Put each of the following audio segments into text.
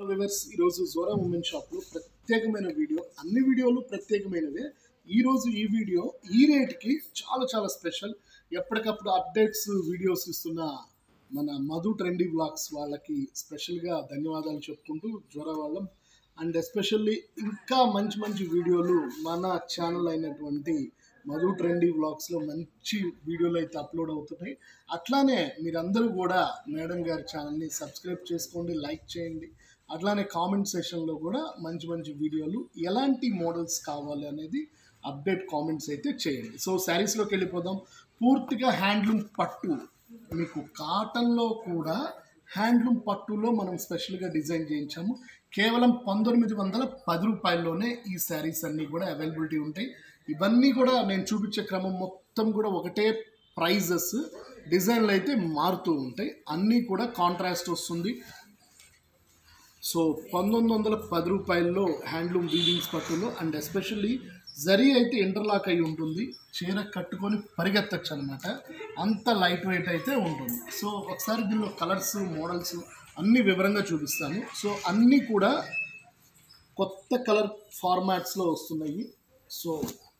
viewers ఈరోజు Zora women షాప్లో ప్రత్యేకమైన వీడియో అన్ని వీడియోలు ప్రత్యేకమైనవే ఈరోజు ఈ వీడియో ఈ రేట్కి చాలా చాలా స్పెషల్ ఎప్పటికప్పుడు అప్డేట్స్ వీడియోస్ ఇస్తున్న మన మధు ట్రెండీ బ్లాగ్స్ వాళ్ళకి స్పెషల్గా ధన్యవాదాలు చెప్పుకుంటూ జ్వర వాళ్ళం అండ్ ఎస్పెషల్లీ ఇంకా మంచి మంచి వీడియోలు మన ఛానల్ అయినటువంటి మధు ట్రెండీ వ్లాగ్స్లో మంచి వీడియోలు అయితే అప్లోడ్ అవుతున్నాయి అట్లానే మీరందరూ కూడా మేడం గారి ఛానల్ని సబ్స్క్రైబ్ చేసుకోండి లైక్ చేయండి అట్లానే కామెంట్ సెషన్లో కూడా మంచి మంచి వీడియోలు ఎలాంటి మోడల్స్ కావాలి అనేది అప్డేట్ కామెంట్స్ అయితే చేయండి సో శారీస్లోకి వెళ్ళిపోదాం పూర్తిగా హ్యాండ్లూమ్ పట్టు మీకు కాటన్లో కూడా హ్యాండ్లూమ్ పట్టులో మనం స్పెషల్గా డిజైన్ చేయించాము కేవలం పంతొమ్మిది వందల పది రూపాయల్లోనే ఈ శారీస్ అన్నీ కూడా అవైలబిలిటీ ఉంటాయి ఇవన్నీ కూడా నేను చూపించే క్రమం మొత్తం కూడా ఒకటే ప్రైజెస్ డిజైన్లు అయితే మారుతూ ఉంటాయి అన్నీ కూడా కాంట్రాస్ట్ వస్తుంది సో పంతొమ్మిది వందల పది రూపాయల్లో హ్యాండ్లూమ్ వీవింగ్స్ పట్టులో అండ్ ఎస్పెషల్లీ జరీ అయితే ఇంటర్లాక్ అయి ఉంటుంది చీర కట్టుకొని పరిగెత్తచ్చు అనమాట అంత లైట్ వెయిట్ అయితే ఉంటుంది సో ఒకసారి దీనిలో కలర్స్ మోడల్స్ అన్ని వివరంగా చూపిస్తాను సో అన్నీ కూడా కొత్త కలర్ ఫార్మాట్స్లో వస్తున్నాయి సో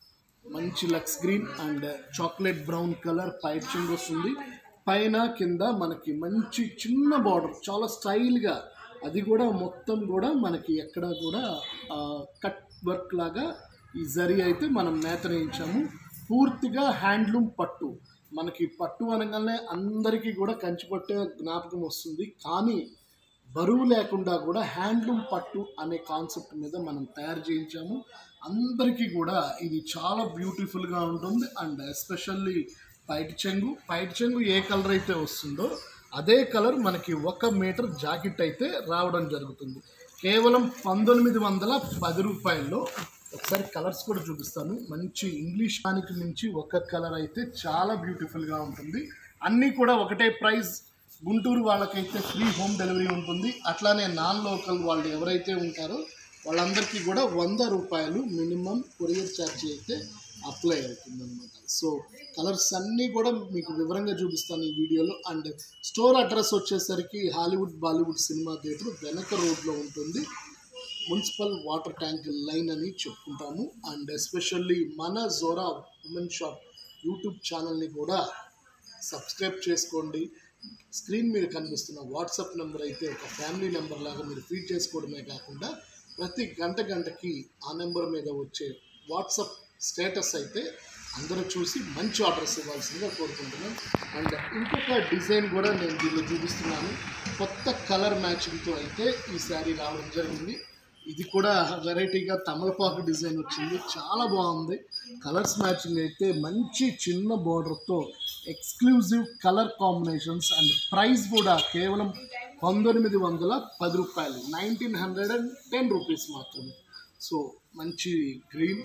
మంచి lux green and chocolate brown colour piping వస్తుంది పైన కింద మనకి మంచి చిన్న బార్డర్ చాలా స్టైల్గా అది కూడా మొత్తం కూడా మనకి ఎక్కడ కూడా ఆ, కట్ వర్క్ లాగా ఈ జరీ అయితే మనం నేతనేయించాము పూర్తిగా హ్యాండ్లూమ్ పట్టు మనకి పట్టు అనగానే అందరికీ కూడా కంచిపట్టే జ్ఞాపకం వస్తుంది కానీ బరువు లేకుండా కూడా హ్యాండ్లూమ్ పట్టు అనే కాన్సెప్ట్ మీద మనం తయారు చేయించాము అందరికీ కూడా ఇది చాలా బ్యూటిఫుల్గా ఉంటుంది అండ్ ఎస్పెషల్లీ పైట్ చెంగు పైట్ చెంగు ఏ కలర్ అయితే వస్తుందో అదే కలర్ మనకి ఒక మీటర్ జాకెట్ అయితే రావడం జరుగుతుంది కేవలం పంతొమ్మిది వందల పది రూపాయల్లో ఒకసారి కలర్స్ కూడా చూపిస్తాను మంచి ఇంగ్లీష్ దానికి మించి ఒక కలర్ అయితే చాలా బ్యూటిఫుల్గా ఉంటుంది అన్నీ కూడా ఒకటే ప్రైస్ గుంటూరు వాళ్ళకైతే ఫ్రీ హోమ్ డెలివరీ ఉంటుంది అట్లానే నాన్ లోకల్ వాళ్ళు ఎవరైతే ఉంటారో వాళ్ళందరికీ కూడా వంద రూపాయలు మినిమం కొరియర్ ఛార్జీ అయితే అప్లై అవుతుంది అనమాట సో కలర్స్ అన్నీ కూడా మీకు వివరంగా చూపిస్తాను ఈ వీడియోలో అండ్ స్టోర్ అడ్రస్ వచ్చేసరికి హాలీవుడ్ బాలీవుడ్ సినిమా థియేటర్ వెనక రోడ్లో ఉంటుంది మున్సిపల్ వాటర్ ట్యాంక్ లైన్ అని చెప్పుకుంటాము అండ్ ఎస్పెషల్లీ మన జోరా ఉమెన్ షాప్ యూట్యూబ్ ఛానల్ని కూడా సబ్స్క్రైబ్ చేసుకోండి స్క్రీన్ మీద కనిపిస్తున్న వాట్సాప్ నెంబర్ అయితే ఒక ఫ్యామిలీ నెంబర్ లాగా మీరు ఫీడ్ చేసుకోవడమే కాకుండా ప్రతి గంట గంటకి ఆ నెంబర్ మీద వచ్చే వాట్సాప్ స్టేటస్ అయితే అందరూ చూసి మంచి ఆర్డర్స్ ఇవ్వాల్సిందిగా కోరుకుంటున్నాను అండ్ ఇంకొక డిజైన్ కూడా నేను దీనిలో చూపిస్తున్నాను కొత్త కలర్ మ్యాచింగ్తో అయితే ఈ శారీ రావడం జరిగింది ఇది కూడా వెరైటీగా తమలపాకు డిజైన్ వచ్చింది చాలా బాగుంది కలర్స్ మ్యాచింగ్ అయితే మంచి చిన్న బార్డర్తో exclusive colour combinations and price కూడా కేవలం పంతొమ్మిది వందల పది రూపాయలు nineteen hundred and ten rupees మాత్రమే సో మంచి గ్రీన్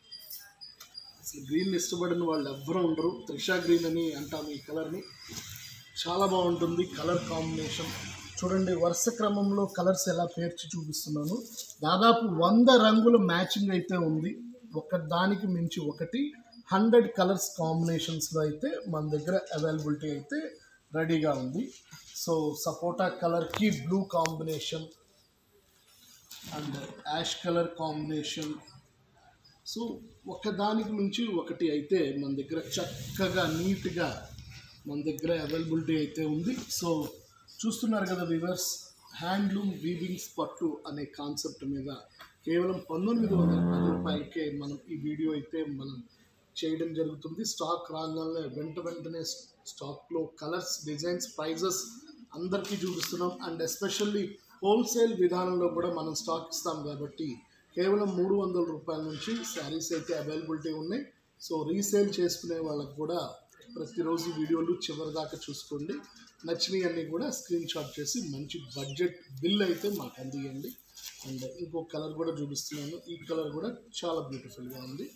అసలు గ్రీన్ ఇష్టపడిన వాళ్ళు ఎవ్వరూ ఉండరు త్రిషా గ్రీన్ అని అంటాం ఈ కలర్ని చాలా బాగుంటుంది కలర్ కాంబినేషన్ చూడండి వరుస క్రమంలో కలర్స్ ఎలా పేర్చి చూపిస్తున్నాను దాదాపు వంద రంగుల మ్యాచింగ్ అయితే ఉంది ఒక దానికి మించి ఒకటి హండ్రెడ్ కలర్స్ కాంబినేషన్స్లో అయితే మన దగ్గర అవైలబిలిటీ అయితే రెడీగా ఉంది సో సపోటా కలర్కి blue combination and ash colour combination so ఒకదానికి మించి ఒకటి అయితే మన దగ్గర చక్కగా నీట్గా మన దగ్గర అవైలబిలిటీ అయితే ఉంది సో చూస్తున్నారు కదా వివర్స్ హ్యాండ్లూమ్ వీవింగ్స్ పట్టు అనే కాన్సెప్ట్ మీద కేవలం పంతొమ్మిది వందల పది రూపాయలకే మనం ఈ వీడియో అయితే మనం చేయడం జరుగుతుంది స్టాక్ రాగానే వెంట వెంటనే స్టాక్లో కలర్స్ డిజైన్స్ ప్రైజెస్ అందరికీ చూపిస్తున్నాం అండ్ ఎస్పెషల్లీ హోల్సేల్ విధానంలో కూడా మనం స్టాక్ ఇస్తాం కాబట్టి కేవలం మూడు వందల రూపాయల నుంచి శారీస్ అయితే అవైలబిలిటీ ఉన్నాయి సో రీసేల్ చేసుకునే వాళ్ళకి కూడా ప్రతిరోజు వీడియోలు చివరి దాకా చూసుకోండి నచ్చినవి అన్నీ కూడా స్క్రీన్ షాట్ చేసి మంచి బడ్జెట్ బిల్ అయితే మాకు అందియండి అండ్ ఇంకో కలర్ కూడా చూపిస్తున్నాను ఈ కలర్ కూడా చాలా బ్యూటిఫుల్గా ఉంది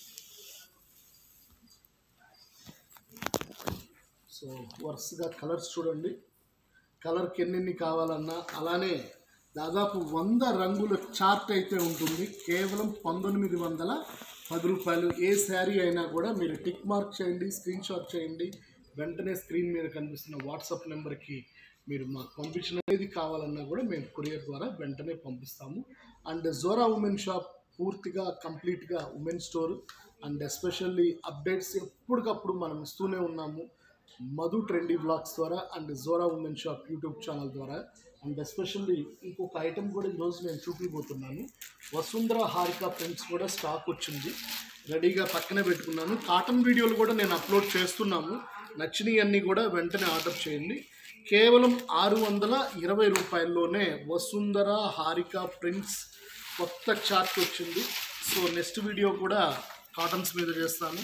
సో వరుసగా కలర్స్ చూడండి కలర్కి ఎన్నెన్ని కావాలన్నా అలానే దాదాపు వంద రంగుల చార్ట్ అయితే ఉంటుంది కేవలం పంతొమ్మిది వందల పది రూపాయలు ఏ శారీ అయినా కూడా మీరు టిక్ మార్క్ చేయండి స్క్రీన్ షాట్ చేయండి వెంటనే స్క్రీన్ మీద కనిపిస్తున్న వాట్సాప్ నెంబర్కి మీరు మాకు పంపించిన ఏది కావాలన్నా కూడా మేము కొరియర్ ద్వారా వెంటనే పంపిస్తాము అండ్ జోరా ఉమెన్ షాప్ పూర్తిగా కంప్లీట్గా women store and especially updates ఎప్పటికప్పుడు మనం ఇస్తూనే ఉన్నాము మధు ట్రెండీ బ్లాగ్స్ ద్వారా and Zora women shop YouTube channel ద్వారా అండ్ ఎస్పెషల్లీ ఇంకొక ఐటెం కూడా ఈరోజు నేను చూపిపోతున్నాను వసుంధర హారిక ప్రింట్స్ కూడా స్టాక్ వచ్చింది రెడీగా పక్కనే పెట్టుకున్నాను కాటన్ వీడియోలు కూడా నేను అప్లోడ్ చేస్తున్నాము నచ్చినవి అన్నీ కూడా వెంటనే ఆర్డర్ చేయండి కేవలం ఆరు వందల ఇరవై రూపాయల్లోనే వసుంధర హారిక ప్రింట్స్ కొత్త చార్ట్ వచ్చింది సో నెక్స్ట్ వీడియో కూడా కాటన్స్ మీద చేస్తాను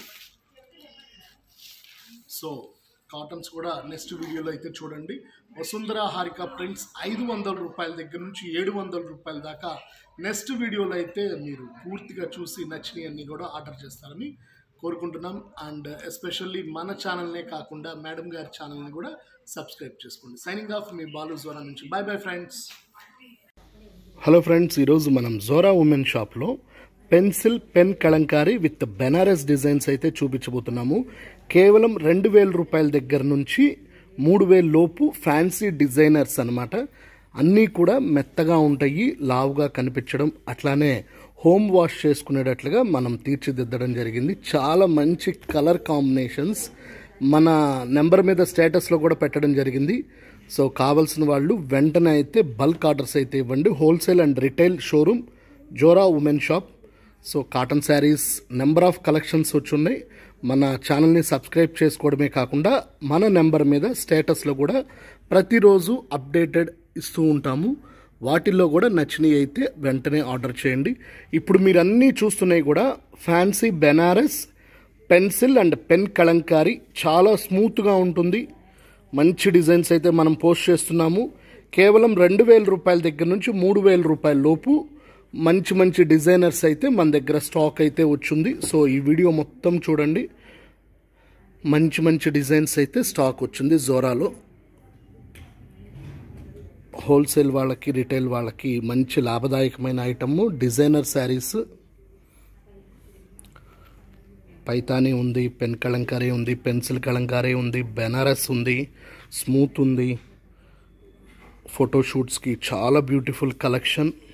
సో కాటన్స్ కూడా నెక్స్ట్ వీడియోలో అయితే చూడండి వసుంధర హారిక ప్రింట్స్ ఐదు వందల రూపాయల దగ్గర నుంచి ఏడు వందల రూపాయల దాకా నెక్స్ట్ వీడియోలో అయితే మీరు పూర్తిగా చూసి నచ్చినవన్నీ కూడా ఆర్డర్ చేస్తారని కోరుకుంటున్నాం అండ్ ఎస్పెషల్లీ మన ఛానల్నే కాకుండా మేడం గారి ఛానల్ని కూడా సబ్స్క్రైబ్ చేసుకోండి సైనింగ్ ఆఫ్ మీ బాలు జోరా నుంచి bye bye friends hello friends ఈరోజు మనం జోరా ఉమెన్ షాప్లో pencil pen Kalamkari with Banaras designs అయితే చూపించబోతున్నాము కేవలం రెండు వేల రూపాయల దగ్గర నుంచి మూడు వేల లోపు ఫ్యాన్సీ డిజైనర్స్ అన్నమాట అన్నీ కూడా మెత్తగా ఉంటాయి లావుగా కనిపించడం అట్లానే హోమ్ వాష్ చేసుకునేటట్లుగా మనం తీర్చిదిద్దడం జరిగింది చాలా మంచి కలర్ కాంబినేషన్స్ మన నెంబర్ మీద స్టేటస్లో కూడా పెట్టడం జరిగింది సో కావాల్సిన వాళ్ళు వెంటనే అయితే బల్క్ ఆర్డర్స్ అయితే ఇవ్వండి wholesale and retail showroom Zora women shop so cotton sarees number of collections వచ్చి ఉన్నాయి మన ఛానల్ని సబ్స్క్రైబ్ చేసుకోవడమే కాకుండా మన నెంబర్ మీద స్టేటస్లో కూడా ప్రతిరోజు అప్డేటెడ్ ఇస్తూ ఉంటాము వాటిల్లో కూడా నచ్చినవి అయితే వెంటనే ఆర్డర్ చేయండి ఇప్పుడు మీరు అన్నీ చూస్తున్నాయి కూడా fancy Banaras pencil and pen Kalamkari చాలా స్మూత్గా ఉంటుంది మంచి డిజైన్స్ అయితే మనం పోస్ట్ చేస్తున్నాము కేవలం రెండు వేల రూపాయల దగ్గర నుంచి మూడు వేల రూపాయల లోపు మంచి మంచి డిజైనర్స్ అయితే మన దగ్గర స్టాక్ అయితే వచ్చింది సో ఈ వీడియో మొత్తం చూడండి మంచి మంచి డిజైన్స్ అయితే స్టాక్ వచ్చింది జోరాలో హోల్సేల్ వాళ్ళకి రిటైల్ వాళ్ళకి మంచి లాభదాయకమైన ఐటమ్ డిజైనర్ శారీస్ పైతానీ ఉంది పెన్ కలంకారీ ఉంది పెన్సిల్ కలంకారీ ఉంది బెనారస్ ఉంది స్మూత్ ఉంది ఫోటోషూట్స్కి చాలా బ్యూటిఫుల్ కలెక్షన్